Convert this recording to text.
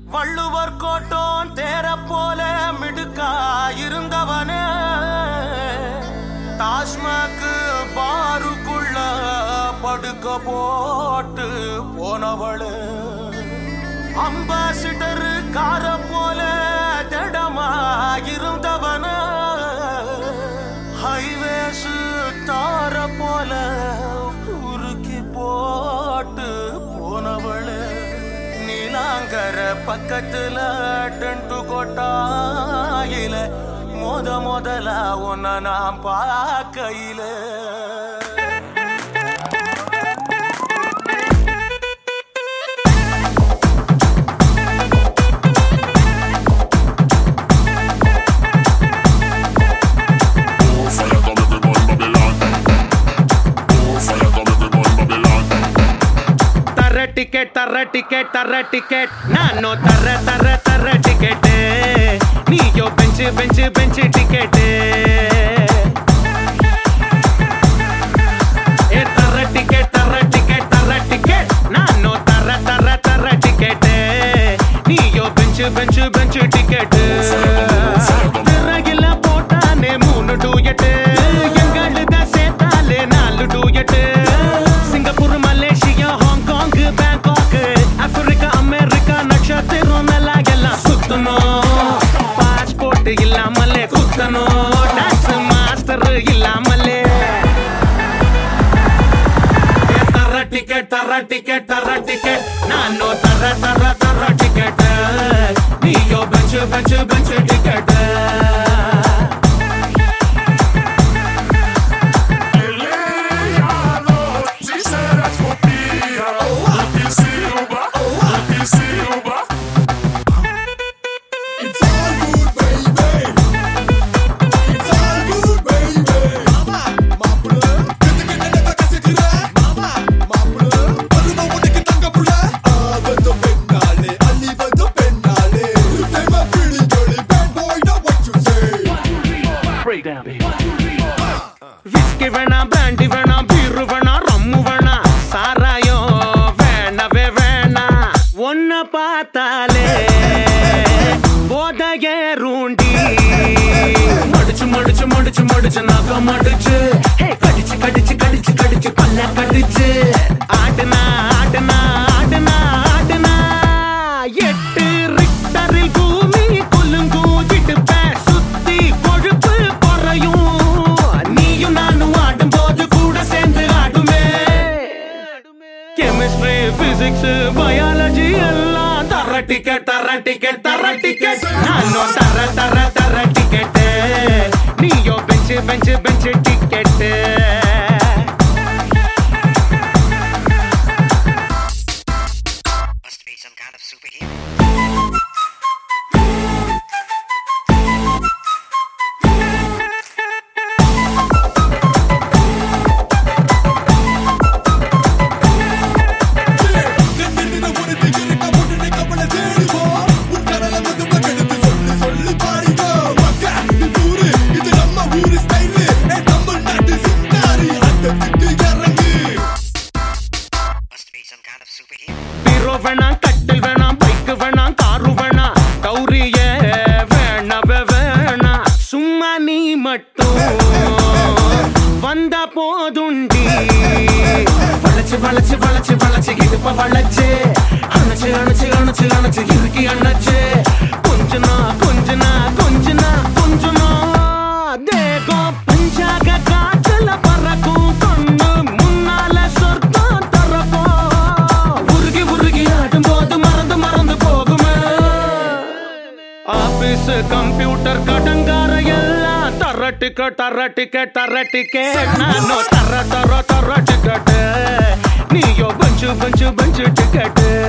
வள்ளுவர் கோட்டம் தேர போல மிடுக்கா இருந்தவனே டாஸ்மாக்கு பாருக்குள்ள படுக்க போட்டு போனவளு அம்பாசிடர் கார போல திடமா இருந்தவன ஹைவேஸ் தார போல உருக்கி போட்டு போனவளு நீலாங்கர பக்கத்துல டென்ட்டு கொட்டாயில முத முதல உன்னை நான் பார்க்கையில Oh, fire come everyone Babylon. Oh, fire come everyone Babylon. தர டிக்கெட் தர டிக்கெட் தர டிக்கெட் நானும் தர தர தர டிக்கெட் நீயோ பெஞ்சு பெஞ்சு பெஞ்சு டிக்கெட் ஏ தர டிக்கெட் தர டிக்கெட் தர டிக்கெட் நானும் தர தர தர டிக்கெட் நீயோ பெஞ்சு பெஞ்சு பெஞ்சு டிக்கெட் திரையில போட்டானே மூணு டூயட்டு எங்களுத சேர்த்தாலே நாலு duet Singapore Malaysia Hong Kong Bangkok Africa America நட்சத்திரம் நல்லா எல்லாம் சுத்தணும் பாஸ்போர்ட் இல்லாமலே குத்தணும் டான்ஸ் மாஸ்டர் இல்லாமலே ஏ தர டிக்கெட் தர டிக்கெட் தர டிக்கெட் நானோ தர தர தர டிக்கெட் நீயோ bench bench bench ticket Eliano, she said that's for me. Lucky Silva, Lucky Silva. It's all good, baby. It's all good, baby. மாமா மாப்புல கிட்ட கிட்ட கசக்குற மாமா மாப்புல வருமா உனக்கு தங்க புள்ள ஆவது பெண்ணாலே அழிவது பெண்ணாலே தேம பிடிச்சொலி bad boy know what you say whisky வேணாம் பிராண்டி வேணாம் பீரு வேணாம் ரம்மு வேணாம் சாராயம் வேணவே வேணாம் ஒன்ன பார்த்தாலே போதைய ரூண்டி மடிச்சு மடிச்சு மடிச்சு மடிச்சு நாக்க மடிச்சு ஹே, கடிச்சு கடிச்சு கடிச்சு கடிச்சு பல்ல கடிச்சு ஆடுனா ஆடுனா ஆடுனா ஆடுனா எட்டு ரிக்டரில் பூமி குலுங்கும் இடுப்ப சுத்தி கொழுப்பு குறையும் நீயும் நானும் ஆடும் போது கூட சேர்ந்து ஆடுமே கெமிஸ்ட்ரி பிசிக்ஸ் பயாலஜி எல்லாம் தர டிக்கெட் தர டிக்கெட் தர டிக்கெட் நானும் தர தர தர டிக்கெட் நீயோ bench bench bench ticket Must be some kind of superhero. கண்ணின ஒரு திகிருக்க முன்னே கவல தேடுவா உன் கடல வந்து பக்கத்து சொல்லி சொல்லி பாருங்க மக்கா இது ஊரு இது நம்ம ஊரு ஸ்டைலு ஏ தமிழ்நாட்டு சிந்தாரி அட்டத்துக்கு இறங்கு Must be some kind of superhero. பீரோ வேணாம் கட்டில் வேணாம் பைக் வேணாம் காரு வேணாம் கௌரிய வேணவே வேணாம் சும்மா நீ மட்டும் வந்த போதுண்டி வளைச்சு வளைச்சு வளைச்சு வளைச்சு இடுப்ப வளைச்சு அணைச்சு அணைச்சு அணைச்சு அணைச்சு இறுக்கி அணைச்சு கொஞ்சனா கொஞ்சனா கொஞ்சனா கொஞ்சனா தேகம் பஞ்சாக காத்துல பறக்கும் கொண்டு முன்னால சொர்க்கம் திறக்கும் உருகி உருகி ஆடும் போது மறந்து மறந்து போகுமே ஆபீஸ் கம்ப்யூட்டர் கடங்கார எல்லாம் தர டிக்கெட் தர டிக்கெட் தர டிக்கெட் நானோ தர தர தர டிக்கெட் நீயோ பஞ்சு பஞ்சு பஞ்சு டிக்கெட்